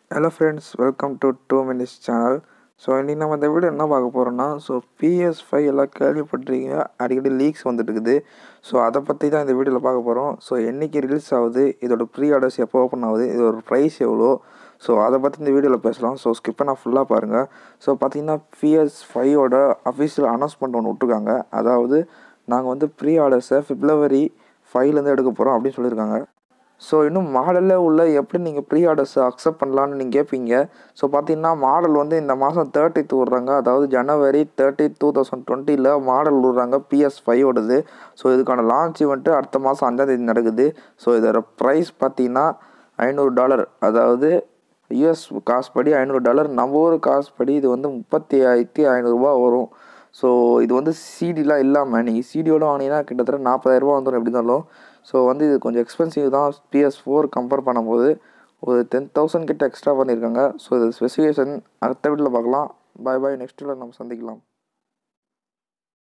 hello friends welcome to two minutes channel so இன்றைக்கி நம்ம இந்த வீடியோ என்ன பார்க்க போகிறோம்னா ஸோ பிஎஸ் ஃபைவ் எல்லாம் கேள்விப்பட்டிருக்கீங்க அடிக்கடி லீக்ஸ் வந்துட்டு இருக்குது ஸோ அதை பற்றி தான் இந்த வீடியோவில் பார்க்க போகிறோம் ஸோ என்றைக்கு ரிலீஸ் ஆகுது இதோட ப்ரீ ஆர்டர்ஸ் எப்போ ஓப்பன் ஆகுது இதோட ப்ரைஸ் எவ்வளோ ஸோ அதை பற்றி இந்த வீடியோவில் பேசலாம் ஸோ ஸ்கிப் பண்ணால் ஃபுல்லாக பாருங்கள் ஸோ பார்த்தீங்கன்னா பிஎஸ் ஃபைவோட அஃபிஷியல் அனௌன்ஸ்மெண்ட் ஒன்று விட்ருக்காங்க அதாவது நாங்கள் வந்து ப்ரீ ஆர்டர்ஸை ஃபிப்ரவரி ஃபைவ்லேருந்து எடுக்க போகிறோம் அப்படின்னு சொல்லியிருக்காங்க ஸோ இன்னும் மாடலில் உள்ள எப்படி நீங்கள் ப்ரீ ஆர்டர்ஸை அக்செப்ட் பண்ணலான்னு நீங்கள் கேட்பீங்க ஸோ பார்த்தீங்கன்னா மாடல் வந்து இந்த மாதம் தேர்ட்டித் விட்றாங்க அதாவது ஜனவரி தேர்ட்டி டூ தௌசண்ட் டுவெண்ட்டியில் மாடல் விட்றாங்க பிஎஸ் ஃபைவோடது ஸோ இதுக்கான லான்ச் இவெண்ட்டு அடுத்த மாதம் அஞ்சாந்தேதி நடக்குது ஸோ இதோட ப்ரைஸ் பார்த்தீங்கன்னா ஐநூறு டாலர் அதாவது யூஎஸ் காசு படி ஐநூறு டாலர் நம்ம ஊர் காசு படி இது வந்து முப்பத்தி ஆயிரத்தி ஐநூறுரூவா வரும் ஸோ இது வந்து சிடிலாம் இல்லாமல் நீங்கள் சிடியோட வாங்கினீங்கன்னா கிட்டத்தட்ட நாற்பதாயிரரூபா வந்துடும் எப்படி இருந்தாலும் ஸோ வந்து இது கொஞ்சம் எக்ஸ்பென்சிவ் தான் பிஎஸ் ஃபோர் கம்பேர் பண்ணும்போது ஒரு டென் தௌசண்ட் கிட்ட எக்ஸ்ட்ரா பண்ணியிருக்காங்க ஸோ இது ஸ்பெசிஃபிகேஷன் அடுத்த வீட்டில் பார்க்கலாம் பாய் பாய் நெக்ஸ்ட் வீடியோவில் நம்ம சந்திக்கலாம்